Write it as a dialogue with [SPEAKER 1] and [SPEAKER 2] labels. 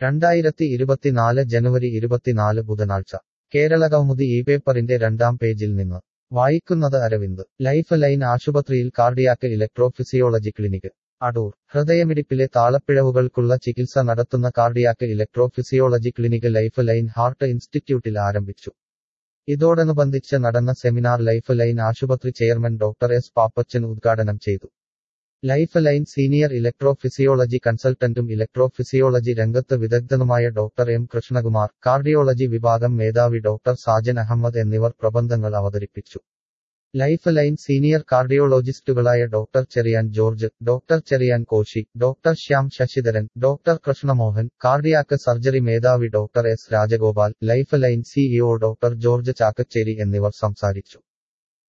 [SPEAKER 1] രണ്ടായിരത്തി ഇരുപത്തിനാല് ജനുവരി ഇരുപത്തിനാല് ബുധനാഴ്ച കേരള കൗമുദി ഈ പേപ്പറിന്റെ രണ്ടാം പേജിൽ നിന്ന് വായിക്കുന്നത് അരവിന്ദ് ലൈഫ് ലൈൻ ആശുപത്രിയിൽ കാർഡിയാക്ക് ഇലക്ട്രോഫിസിയോളജി ക്ലിനിക് അടൂർ ഹൃദയമിടിപ്പിലെ താളപ്പിഴവുകൾക്കുള്ള ചികിത്സ നടത്തുന്ന cardiac electrophysiology clinic life line heart ഇൻസ്റ്റിറ്റ്യൂട്ടിൽ ആരംഭിച്ചു ഇതോടനുബന്ധിച്ച് നടന്ന സെമിനാർ ലൈഫ് ലൈൻ ആശുപത്രി ചെയർമാൻ ഡോക്ടർ എസ് പാപ്പച്ചൻ ഉദ്ഘാടനം ചെയ്തു ലൈഫ് ലൈൻ സീനിയർ ഇലക്ട്രോഫിസിയോളജി കൺസൾട്ടന്റും ഇലക്ട്രോഫിസിയോളജി രംഗത്ത് വിദഗ്ധനുമായ ഡോക്ടർ എം കൃഷ്ണകുമാർ കാർഡിയോളജി വിഭാഗം മേധാവി ഡോക്ടർ സാജൻ അഹമ്മദ് എന്നിവർ പ്രബന്ധങ്ങൾ അവതരിപ്പിച്ചു ലൈഫ് ലൈൻ സീനിയർ കാർഡിയോളജിസ്റ്റുകളായ doctor Cherian George doctor Cherian Koshy doctor Shyam Sasidharan doctor Krishnamohan cardiac surgery മേധാവി doctor S Rajagopal life line CEO doctor George Chakkachery എന്നിവർ സംസാരിച്ചു